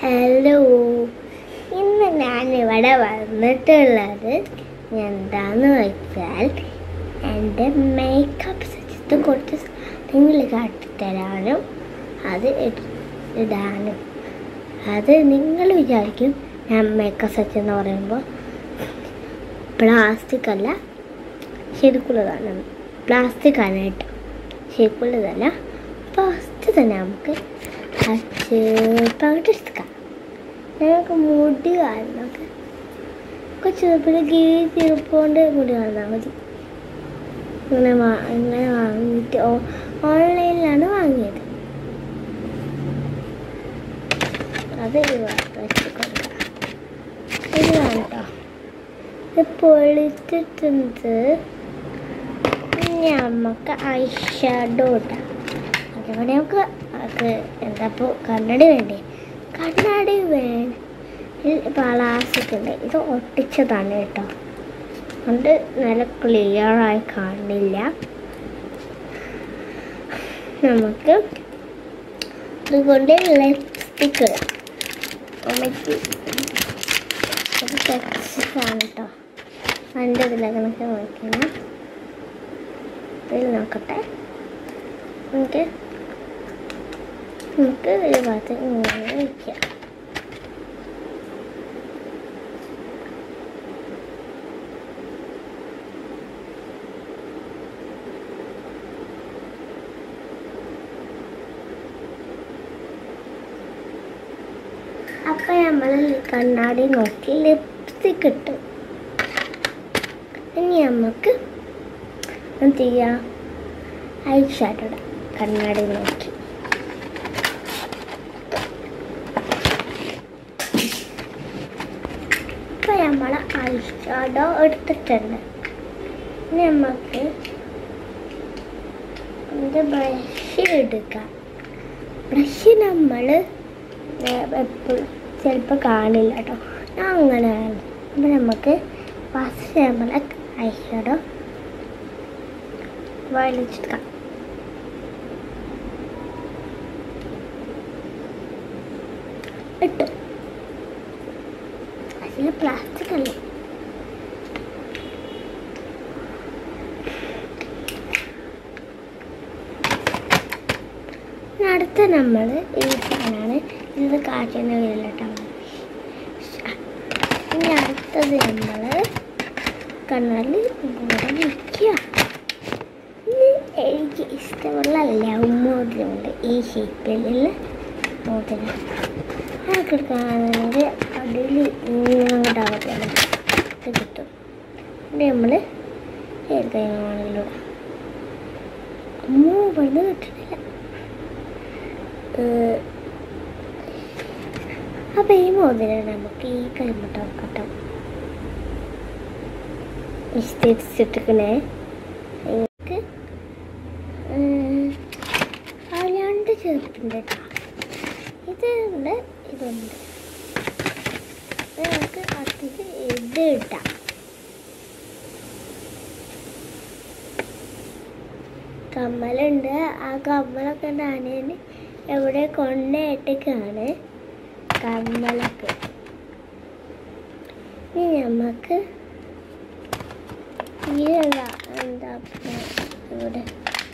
hello ഇന്ന് ഞാൻ ഇവിടെ വന്നിട്ടുള്ളത് എന്താന്ന് വെച്ചാൽ എൻ്റെ മേക്കപ്പ് സജ്ജത്ത് കുറച്ച് സാധനങ്ങൾ കാട്ടിത്തരാനും അത് ഇട്- ഇടാനും അത് നിങ്ങൾ വിചാരിക്കും ഞാൻ മേക്കപ്പ് സെറ്റ് എന്ന് പറയുമ്പോൾ പ്ലാസ്റ്റിക് അല്ല ശരിക്കുള്ളതാണ് പ്ലാസ്റ്റിക് ആണ് കേട്ടോ ശരിക്കുള്ളതല്ല ഫസ്റ്റ് തന്നെ നമുക്ക് പകട്ടെടുക്കാം ഞങ്ങൾക്ക് മുടി കാണുന്നൊക്കെ കുറച്ച് പിന്നെ കീഴ് ചെറുപ്പോണ്ട് മുടി കാണാൻ മതി ഇങ്ങനെ വാ ഇങ്ങനെ വാങ്ങിയിട്ട് ഓ- ഓൺലൈനിലാണ് വാങ്ങിയത് അത് വെച്ച് കൊടുക്കാം ഇത് കാണട്ടോ ഇത് പൊളിച്ചിട്ടുണ്ട് നമുക്ക് ഐഷാഡോ ഇടാം അതുപോലെ നമുക്ക് അത് എന്താ ഇപ്പോൾ കണ്ണടി വേണ്ടേ കണ്ണാടി വേണം പ്ലാസ്റ്റിക് ഉണ്ട് ഇത് ഒട്ടിച്ചതാണ് കേട്ടോ അതുകൊണ്ട് നല്ല ക്ലിയർ ആയി കാണില്ല നമുക്ക് ഇതുകൊണ്ട് ലിപ്സ്റ്റിക് ഇടാം അമ്മയ്ക്ക് ഒരു ടെക്സ്റ്റാണ് കേട്ടോ അതിൻ്റെ ഇതിലൊക്കെ നോക്കണം ഇതിൽ നോക്കട്ടെ നമുക്ക് നമുക്ക് ഒരു ഭാഗത്ത് ഇങ്ങനെ വയ്ക്കാം അപ്പം നമ്മൾ കണ്ണാടി നോക്കി ലിപ്സ്റ്റിക് ഇട്ടു ഇനി നമുക്ക് എന്ത് ചെയ്യാം ഐ ഷാഡോ ഇടാം കണ്ണാടി നോക്കി ഇപ്പം നമ്മൾ ഐ ഷാഡോ എടുത്തിട്ടുണ്ട് ഇനി നമുക്ക് ഇത് ബ്രഷ് എടുക്കാം ബ്രഷ് നമ്മൾ എപ്പോഴും ചിലപ്പോൾ കാണില്ല കേട്ടോ ഞാൻ അങ്ങനെയാണ് അപ്പം നമുക്ക് ഫസ്റ്റ് നമ്മൾ ഐ ഷാഡോ വലിച്ചെടുക്കാം ഇട്ടു അതിൽ പ്ലാസ്റ്റിക് അല്ലേ ഇനി അടുത്ത നമ്മൾ ഈ സാധനമാണ് ഇത് കാറ്റുന്ന വീട്ടിലിട്ടാണ് ഇനി അടുത്തത് നമ്മൾ കണ്ണാലിൽ ഇവിടെ നിൽക്കുക ഇനി എനിക്ക് ഇഷ്ടമുള്ള ലവ് മോതിരമുണ്ട് ഈ ഷേപ്പിലുള്ള മോതിരം അതൊക്കെ എടുക്കുകയാണെങ്കിൽ അതിൽ ഇങ്ങോട്ടാകത്തില്ല ഇത് കിട്ടും ഇത് നമ്മൾ ഏത് കൈമാണെങ്കിലും ഇടാം അമ്മോ ഇവിടുന്ന് കിട്ടുന്നില്ല അപ്പം ഈ മോതിരം നമുക്ക് ഈ കൈമുട്ട കിട്ടും വിസ്തരിച്ചിട്ടിക്കണേ എനിക്ക് അല്ലാണ്ട് ചേർത്തിട്ടുണ്ട് കേട്ടോ ഇതുണ്ട് ഇതുണ്ട് ഇത് നമുക്ക് അതിൽ ഇത് ഇട്ടാം കമ്മലുണ്ട് ആ കമ്മലൊക്കെ ഞാൻ എവിടെ കൊണ്ടേട്ടിക്കാണ് കമ്മലൊക്കെ ഇനി നമുക്ക് ഈ എന്താ എന്താ ഇവിടെ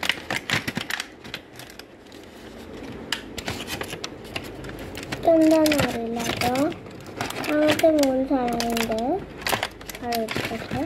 എന്താണെന്ന് അറിയില്ല കേട്ടോ അങ്ങനത്തെ മൂന്ന് സാധനങ്ങളുണ്ട് അതെടുത്തിട്ട്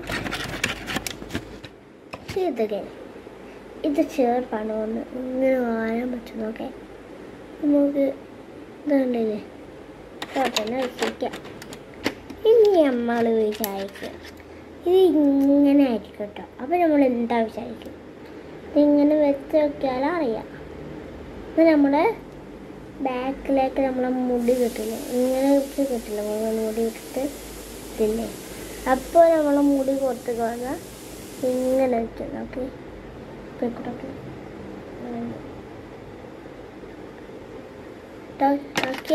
ഇതൊക്കെ ഇത് ചേർപ്പാണ് ഒന്ന് ഇങ്ങനെ വാരാൻ പറ്റുന്നൊക്കെ നമുക്ക് ഇതുണ്ടല്ലേ തന്നെ വെച്ചിരിക്കാം ഇനി നമ്മൾ വിചാരിക്കുക ഇത് ഇങ്ങനെ ആയിരിക്കും കേട്ടോ അപ്പോൾ നമ്മൾ എന്താ വിചാരിക്കും ഇതിങ്ങനെ വെച്ച് നോക്കിയാൽ അറിയാം ഇത് നമ്മുടെ ബാക്കിലേക്ക് നമ്മളെ മുടി കിട്ടില്ല ഇങ്ങനെ വെച്ച് കിട്ടില്ല മുഴുവൻ മുടി ഇട്ടിട്ട് ഇതില്ലേ അപ്പോൾ നമ്മളെ മുടി പുറത്ത് കാണാൻ ഇങ്ങനെ വെച്ച് നോക്കി പെക്കോട്ടെ ഓക്കെ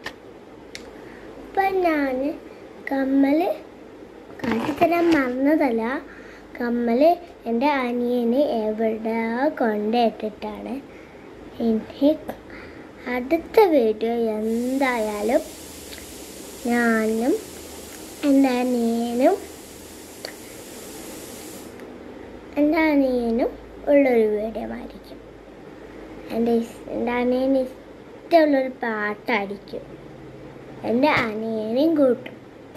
ഇപ്പം ഞാൻ കമ്മൽ കാട്ടിത്തരാൻ മറന്നതല്ല കമ്മൽ എൻ്റെ അനിയന് എവിടെ കൊണ്ടിട്ടിട്ടാണ് എനിക്ക് അടുത്ത വീഡിയോ എന്തായാലും ഞാനും എൻ്റെ അനിയനും എൻ്റെ അനിയനും ഉള്ളൊരു വീഡിയോ ആയിരിക്കും എൻ്റെ ഇസ്- എൻ്റെ അനിയന് ഇഷ്ടമുള്ളൊരു പാട്ടായിരിക്കും എൻ്റെ അനിയനെയും കൂട്ടും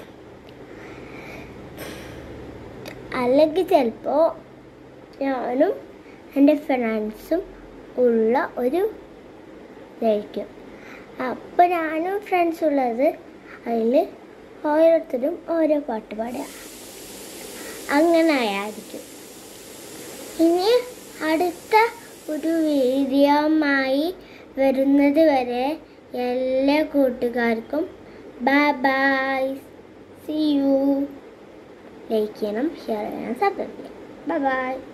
അല്ലെങ്കിൽ ചിലപ്പോൾ ഞാനും എൻ്റെ ഫ്രണ്ട്സും ഉള്ള ഒരു ഇതായിരിക്കും അപ്പോൾ ഞാനും ഫ്രണ്ട്സ് ഉള്ളത് അതിൽ ഓരോരുത്തരും ഓരോ പാട്ട് പാടുക അങ്ങനെ ആയിരിക്കും ഇനി അടുത്ത ഒരു വീഡിയോമായി വരുന്നത് വരെ എല്ലാ കൂട്ടുകാർക്കും bye bye see you like ചെയ്യണം ഷെയർ ചെയ്യണം സബ്സ്ക്രൈബ് ചെയ്യണം ബൈ ബൈ